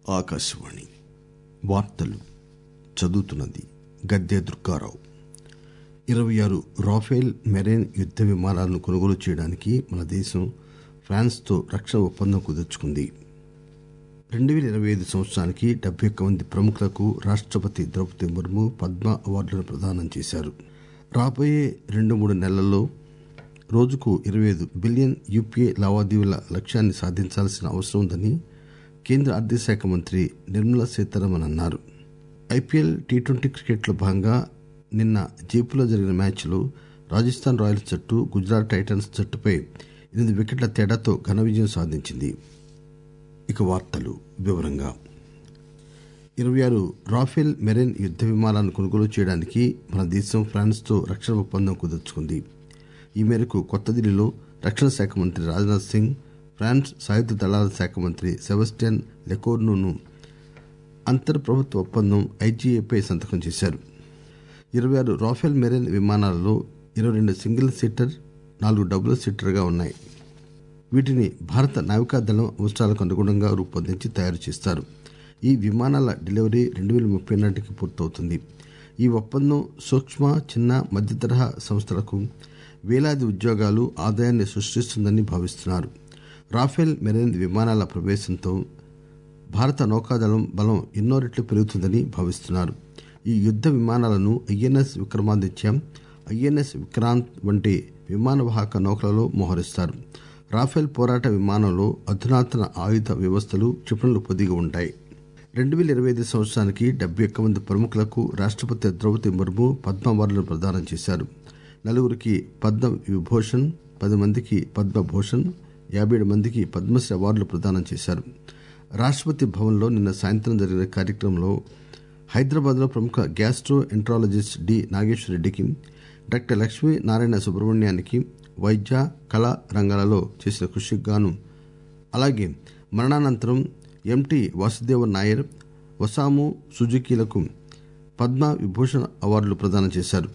ఆకాశవాణి వార్తలు చదువుతున్నది గద్దె దుర్గారావు ఇరవై ఆరు రాఫెల్ మెరైన్ యుద్ద విమానాలను కొనుగోలు చేయడానికి మన దేశం ఫ్రాన్స్తో రక్షణ ఒప్పందం కుదుర్చుకుంది రెండు పేల ఇరవై ఐదు సంవత్సరానికి డెబ్బై ఒక్క మంది ప్రముఖులకు రాష్టపతి ద్రౌపది ముర్ము పద్మ అవార్డులను ప్రదానం చేశారు రాబోయే రెండు మూడు నెలల్లో రోజుకు ఇరవై ఐదు బిలియన్ యూపీఐ లావాదేవీల లక్ష్యాన్ని సాధించాల్సిన అవసరం ఉందని కేంద్ర ఆర్థిక శాఖ మంత్రి నిర్మలా సీతారామన్ అన్నారు ఐపీఎల్ టీ ట్వంటీ క్రికెట్లో భాగంగా నిన్న జైపూర్లో జరిగిన మ్యాచ్లో రాజస్థాన్ రాయల్స్ జట్టు గుజరాత్ టైటన్స్ జట్టుపై ఎనిమిది వికెట్ల తేడాతో ఘన విజయం సాధించింది ఇక వార్తలు వివరంగా ఇరవై ఆరు రాఫెల్ మెరైన్ యుద్ద విమానాలను కొనుగోలు చేయడానికి మన దేశం ఫ్రాన్స్తో రక్షణ ఒప్పందం కుదుర్చుకుంది ఈ మేరకు కొత్త ఢిల్లీలో రక్షణ శాఖ మంత్రి రాజ్నాథ్ సింగ్ ఫ్రాన్స్ సాయుధ దళాల శాఖ మంత్రి సెబస్టియన్ లెకోర్నును అంతర్ ప్రభుత్వ ఒప్పందం ఐజీఏపై సంతకం చేశారు ఇరవై ఆరు రాఫెల్ మెరైన్ విమానాలలో ఇరవై రెండు సింగిల్ సీటర్ నాలుగు డబుల్ సీటర్గా ఉన్నాయి వీటిని భారత నావికాదళం అవసరాలకు అనుగుణంగా రూపొందించి తయారు చేస్తారు ఈ విమానాల డెలివరీ రెండు వేల ముప్పై నాటికి పూర్తవుతుంది ఈ ఒప్పందం సూక్ష్మ చిన్న మధ్య తరహా సంస్థలకు వేలాది ఉద్యోగాలు ఆదాయాన్ని సృష్టిస్తుందని భావిస్తున్నారు రాఫెల్ మెరైన్ విమానాల ప్రవేశంతో భారత నౌకాదళం బలం ఎన్నో రెట్లు పెరుగుతుందని భావిస్తున్నారు ఈ యుద్ద విమానాలను ఐఎన్ఎస్ విక్రమాదిత్య ఐఎన్ఎస్ విక్రాంత్ వంటి విమానవాహక నౌకలలో మోహరిస్తారు రాఫెల్ పోరాట విమానంలో అధునాతన ఆయుధ వ్యవస్థలు క్షిపణులు పొదిగి ఉంటాయి రెండు వేల ఇరవై ఐదు సంవత్సరానికి డెబ్బై ఒక్క మంది ప్రముఖులకు రాష్టపతి ద్రౌపది ముర్ము పద్మ అవార్డులను ప్రదానం చేశారు నలుగురికి పద్మ విభూషణ్ పది మందికి పద్మభూషణ్ యాభై ఏడు మందికి పద్మశ్రీ అవార్డులు ప్రదానం చేశారు రాష్టపతి భవన్లో నిన్న సాయంత్రం జరిగిన కార్యక్రమంలో హైదరాబాద్లో ప్రముఖ గ్యాస్ట్రో ఎంట్రాలజిస్ట్ డి నాగేశ్వరరెడ్డికి డాక్టర్ లక్ష్మీ నారాయణ సుబ్రహ్మణ్యానికి వైద్య కళా రంగాలలో చేసిన కృషికి గాను అలాగే మరణానంతరం ఎంటి వాసుదేవన్ నాయర్ వసాము సుజుకీలకు పద్మ విభూషణ్ అవార్డులు ప్రదానం చేశారు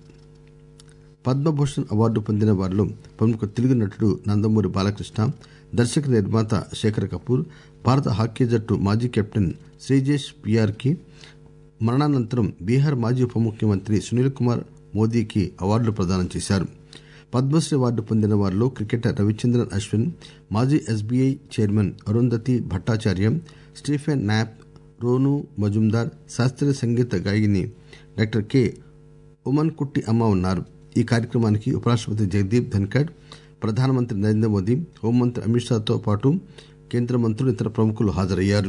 పద్మభూషణ్ అవార్డు పొందిన వారిలో ప్రముఖ తెలుగు నటుడు నందమూరి బాలకృష్ణ దర్శక నిర్మాత శేఖర్ కపూర్ భారత హాకీ జట్టు మాజీ కెప్టెన్ శ్రీజేష్ పిఆర్ కి మరణానంతరం బీహార్ మాజీ ఉప ముఖ్యమంత్రి సునీల్ కుమార్ మోదీకి అవార్డులు ప్రదానం చేశారు పద్మశ్రీ అవార్డు పొందిన వారిలో క్రికెటర్ రవిచంద్రన్ అశ్విన్ మాజీ SBI chairman Arundhati Bhattacharya Stephen Knapp Ronu Majumdar శాస్త్రీయ సంగీత గాయని డాక్టర్ కె ఉమన్ కుట్టి అమ్మ ఉన్నారు ఈ కార్యక్రమానికి ఉపరాష్టపతి జగదీప్ ధన్కడ్ ప్రధానమంత్రి నరేంద్ర మోదీ హోంమంత్రి అమిత్ షాతో పాటు కేంద్ర మంత్రులు ఇతర ప్రముఖులు హాజరయ్యారు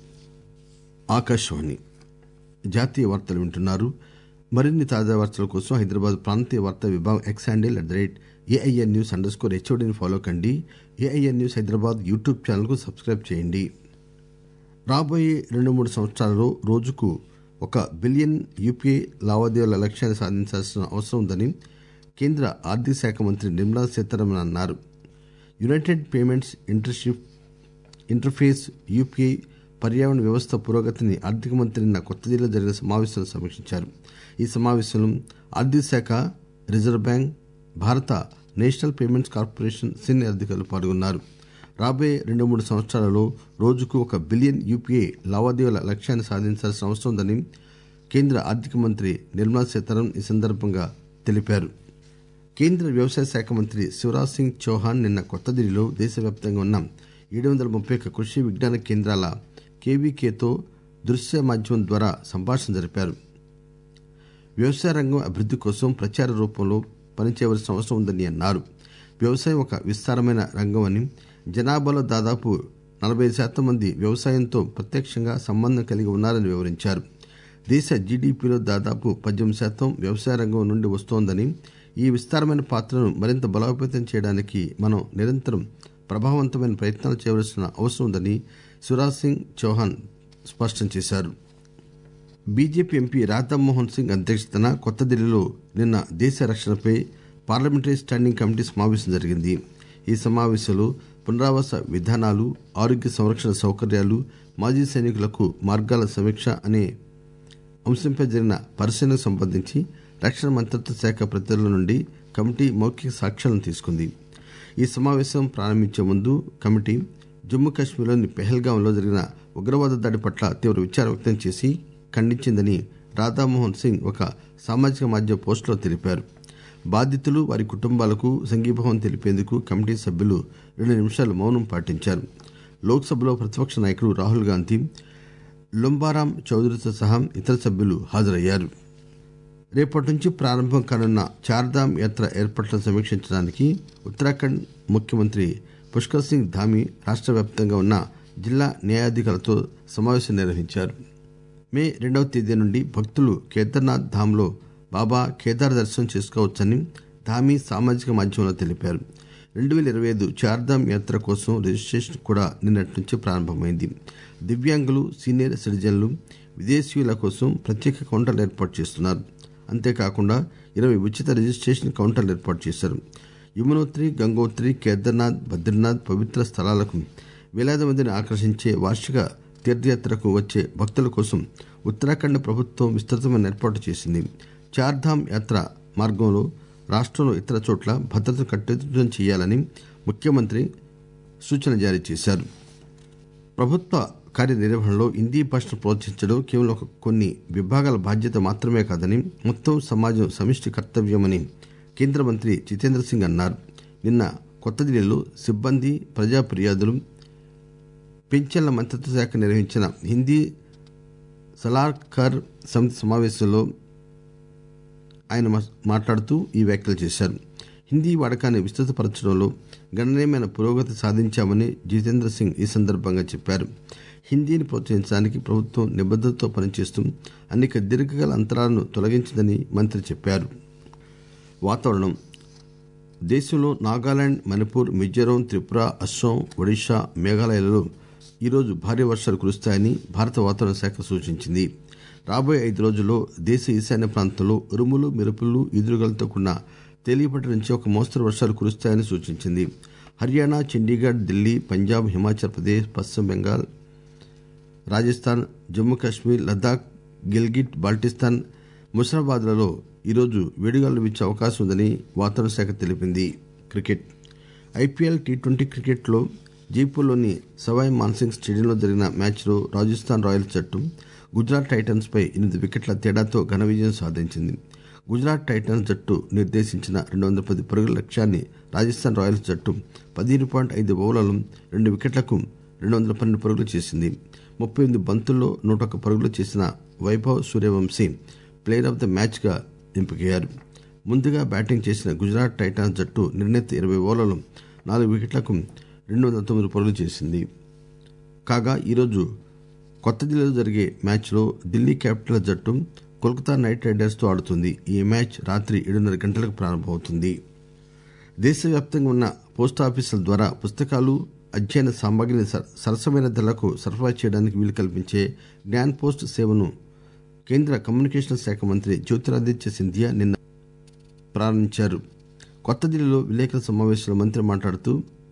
ఆకాశవాణి జాతీయ వార్తలు వింటున్నారు మరిన్ని తాజా వార్తల కోసం హైదరాబాద్ ప్రాంతీయ వార్తా విభాగం X handle at the rate AIR news underscore హెచ్ఓడిని ఫాలో కండి AIR news Hyderabad YouTube channel కు సబ్స్క్రైబ్ చేయండి రాబోయే రెండు మూడు సంవత్సరాలలో రోజుకు ఒక బిలియన్ యూపీఐ లావాదేవీల లక్ష్యాన్ని సాధించాల్సిన అవసరం ఉందని కేంద్ర ఆర్థిక శాఖ మంత్రి నిర్మలా సీతారామన్ అన్నారు united payments internship interface UPI పర్యావరణ వ్యవస్థ పురోగతిని ఆర్థిక మంత్రి నిన్న కొత్త ఢిల్లీలో జరిగిన సమావేశంలో సమీక్షించారు ఈ సమావేశంలో ఆర్థిక శాఖ రిజర్వ్ బ్యాంక్ భారత నేషనల్ పేమెంట్స్ కార్పొరేషన్ సీనియర్ అధికారులు పాల్గొన్నారు రాబోయే రెండు మూడు సంవత్సరాలలో రోజుకు ఒక బిలియన్ యూపీఐ లావాదేవీల లక్ష్యాన్ని సాధించాల్సిన అవసరం ఉందని కేంద్ర ఆర్థిక మంత్రి నిర్మలా సీతారామన్ ఈ సందర్భంగా తెలిపారు కేంద్ర వ్యవసాయ శాఖ మంత్రి శివరాజ్ సింగ్ చౌహాన్ నిన్న కొత్త ఢిల్లీలో దేశవ్యాప్తంగా ఉన్న ఏడు వందల ముప్పై ఒక్క కృషి విజ్ఞాన కేంద్రాల కేవీకేతో దృశ్య మాధ్యమం ద్వారా సంభాషణ జరిపారు వ్యవసాయ రంగం అభివృద్ది కోసం ప్రచార రూపంలో పనిచేయవలసిన అవసరం ఉందని అన్నారు వ్యవసాయం ఒక విస్తారమైన రంగం అని జనాభాలో దాదాపు నలభై శాతం మంది వ్యవసాయంతో ప్రత్యక్షంగా సంబంధం కలిగి ఉన్నారని వివరించారు దేశ జీడీపీలో దాదాపు పద్దెనిమిది శాతం వ్యవసాయ రంగం నుండి వస్తోందని ఈ విస్తారమైన పాత్రను మరింత బలోపేతం చేయడానికి మనం నిరంతరం ప్రభావవంతమైన ప్రయత్నాలు చేయవలసిన అవసరం ఉందని శివరాజ్ సింగ్ చౌహాన్ స్పష్టం చేశారు బీజేపీ ఎంపీ రాధామోహన్ సింగ్ అధ్యక్షతన కొత్త ఢిల్లీలో నిన్న దేశ రక్షణపై పార్లమెంటరీ స్టాండింగ్ కమిటీ సమావేశం జరిగింది ఈ సమావేశంలో పునరావాస విధానాలు ఆరోగ్య సంరక్షణ సౌకర్యాలు మాజీ సైనికులకు మార్గాల సమీక్ష అనే అంశంపై జరిగిన పరిశీలనకు సంబంధించి రక్షణ మంత్రిత్వ శాఖ ప్రతినిధుల నుండి కమిటీ మౌఖిక సాక్ష్యాలను తీసుకుంది ఈ సమావేశం ప్రారంభించే ముందు కమిటీ జమ్మూ కాశ్మీర్లోని పెహల్గాంలో జరిగిన ఉగ్రవాద దాడి పట్ల తీవ్ర విచారం వ్యక్తం చేసి ఖండించిందని రాధామోహన్ సింగ్ ఒక సామాజిక మాధ్యమ పోస్టులో తెలిపారు బాధితులు వారి కుటుంబాలకు సంఘీభావం తెలిపేందుకు కమిటీ సభ్యులు రెండు నిమిషాలు మౌనం పాటించారు లోక్సభలో ప్రతిపక్ష నాయకుడు రాహుల్ గాంధీ లుంబారాం చౌదరితో సహా ఇతర సభ్యులు హాజరయ్యారు రేపటి నుంచి ప్రారంభం కానున్న చార్ధామ్ యాత్ర ఏర్పాట్లను సమీక్షించడానికి ఉత్తరాఖండ్ ముఖ్యమంత్రి పుష్కర్ సింగ్ ధామి రాష్ట్ర వ్యాప్తంగా ఉన్న జిల్లా న్యాయాధికారులతో సమావేశం నిర్వహించారు మే రెండవ తేదీ నుండి భక్తులు కేదార్నాథ్ ధామ్లో బాబా కేదార్ దర్శనం చేసుకోవచ్చని ధామి సామాజిక మాధ్యమంలో తెలిపారు రెండు వేల ఇరవై ఐదు చార్ధామ్ యాత్ర కోసం రిజిస్ట్రేషన్ కూడా నిన్నటి నుంచి ప్రారంభమైంది దివ్యాంగులు సీనియర్ సిటిజన్లు విదేశీయుల కోసం ప్రత్యేక కౌంటర్లు ఏర్పాటు చేస్తున్నారు అంతేకాకుండా ఇరవై ఉచిత రిజిస్ట్రేషన్ కౌంటర్లు ఏర్పాటు చేశారు యమునోత్రి గంగోత్రి కేదార్నాథ్ బద్రీనాథ్ పవిత్ర స్థలాలకు వేలాది మందిని ఆకర్షించే వార్షిక తీర్థయాత్రకు వచ్చే భక్తుల కోసం ఉత్తరాఖండ్ ప్రభుత్వం విస్తృతమైన ఏర్పాటు చేసింది చార్ధామ్ యాత్ర మార్గంలో రాష్ట్రంలో ఇతర చోట్ల భద్రతను కట్టుదిట్టం చేయాలని ముఖ్యమంత్రి సూచన జారీ చేశారు ప్రభుత్వ కార్యనిర్వహణలో హిందీ భాషను ప్రోత్సహించడం కేవలం ఒక కొన్ని విభాగాల బాధ్యత మాత్రమే కాదని మొత్తం సమాజం సమిష్టి కర్తవ్యమని కేంద్ర మంత్రి జితేంద్ర సింగ్ అన్నారు నిన్న కొత్త ఢిల్లీలో సిబ్బంది ప్రజా ఫిర్యాదులు పింఛన్ల మంత్రిత్వ శాఖ నిర్వహించిన హిందీ సలార్కర్ సమితి సమావేశంలో ఆయన మాట్లాడుతూ ఈ వ్యాఖ్యలు చేశారు హిందీ వాడకాన్ని విస్తృతపరచడంలో గణనీయమైన పురోగతి సాధించామని జితేంద్ర సింగ్ ఈ సందర్భంగా చెప్పారు హిందీని ప్రోత్సహించడానికి ప్రభుత్వం నిబద్దతతో పనిచేస్తూ అనేక దీర్ఘకాల అంతరాలను తొలగించిందని మంత్రి చెప్పారు వాతావరణం దేశంలో నాగాలాండ్ మణిపూర్ మిజోరాం త్రిపుర అస్సాం ఒడిషా మేఘాలయాలలో ఈరోజు భారీ వర్షాలు కురుస్తాయని భారత వాతావరణ శాఖ సూచించింది రాబోయే ఐదు రోజుల్లో దేశ ఈశాన్య ప్రాంతంలో ఉరుములు మెరుపులు ఈదురుగాలతో కూడిన తేలికపాటి నుంచి ఒక మోస్తరు వర్షాలు కురుస్తాయని సూచించింది హర్యానా చండీగఢ్ ఢిల్లీ పంజాబ్ హిమాచల్ ప్రదేశ్ పశ్చిమ బెంగాల్ రాజస్థాన్ జమ్మూ కాశ్మీర్ లద్దాఖ్ గిల్గిట్ బాల్టిస్తాన్ ముషరాబాద్లలో ఈరోజు వేడిగాలు వీచే అవకాశం ఉందని వాతావరణ శాఖ తెలిపింది క్రికెట్ ఐపీఎల్ టీ ట్వంటీ క్రికెట్లో జైపూర్లోని సవాయ్ మాన్సింగ్ స్టేడియంలో జరిగిన మ్యాచ్లో రాజస్థాన్ రాయల్స్ జట్టు గుజరాత్ టైటన్స్ పై ఎనిమిది వికెట్ల తేడాతో ఘన విజయం సాధించింది గుజరాత్ టైటన్స్ జట్టు నిర్దేశించిన రెండు వందల పది పరుగుల లక్ష్యాన్ని రాజస్థాన్ రాయల్స్ జట్టు పదిహేను పాయింట్ ఐదు ఓవర్లలో రెండు వికెట్లకు రెండు వందల పన్నెండు పరుగులు చేసింది ముప్పై ఎనిమిది బంతుల్లో నూట ఒక్క పరుగులు చేసిన Vaibhav Suryavanshi player of the match గా ఎంపికయ్యారు ముందుగా బ్యాటింగ్ చేసిన గుజరాత్ టైటాన్స్ జట్టు నిర్ణీత ఇరవై ఓవర్లలో నాలుగు వికెట్లకు రెండు వందల తొమ్మిది పరుగులు చేసింది కాగా ఈరోజు కొత్త ఢిల్లీలో జరిగే మ్యాచ్లో ఢిల్లీ క్యాపిటల్స్ జట్టు కోల్కతా నైట్ రైడర్స్ తో ఆడుతుంది ఈ మ్యాచ్ రాత్రి ఏడున్నర గంటలకు ప్రారంభమవుతుంది దేశవ్యాప్తంగా ఉన్న పోస్టాఫీసుల ద్వారా పుస్తకాలు అధ్యయన సామగ్రిని సరసమైన ధరలకు సరఫరా చేయడానికి వీలు కల్పించే జ్ఞాన్ పోస్ట్ సేవను కేంద్ర కమ్యూనికేషన్ శాఖ మంత్రి జ్యోతిరాదిత్య సింధియా నిన్న ప్రారంభించారు కొత్త ఢిల్లీలో విలేకరుల సమావేశంలో మంత్రి మాట్లాడుతూ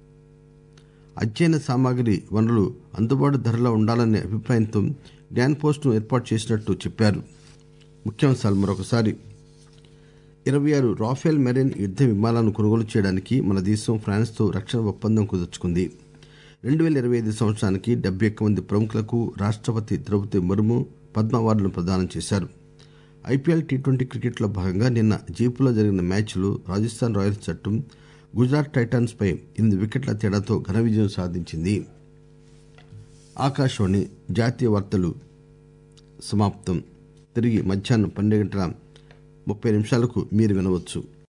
అధ్యయన సామాగ్రి వనరులు అందుబాటు ధరలో ఉండాలనే అభిప్రాయంతో జ్ఞాన్ పోస్ట్ ను ఏర్పాటు చేసినట్టు చెప్పారు ముఖ్యాంశాలు మరొకసారి ఇరవై ఆరు రాఫెల్ మెరైన్ యుద్ద విమానాలను కొనుగోలు చేయడానికి మన దేశం ఫ్రాన్స్ తో రక్షణ ఒప్పందం కుదుర్చుకుంది రెండు వేల ఇరవై ఐదు సంవత్సరానికి డెబ్బై ఒక్క మంది ప్రముఖులకు రాష్టపతి ద్రౌపది ముర్ము పద్మ అవార్డులను ప్రదానం చేశారు ఐపీఎల్ టీ ట్వంటీ క్రికెట్లో భాగంగా నిన్న జైపూర్లో జరిగిన మ్యాచ్లో రాజస్థాన్ రాయల్స్ జట్టు గుజరాత్ టైటాన్స్ పై ఎనిమిది వికెట్ల తేడాతో ఘన విజయం సాధించింది ఆకాశవాణి జాతీయ వార్తలు సమాప్తం తిరిగి మధ్యాహ్నం పన్నెండు గంటల ముప్పై నిమిషాలకు మీరు వినవచ్చు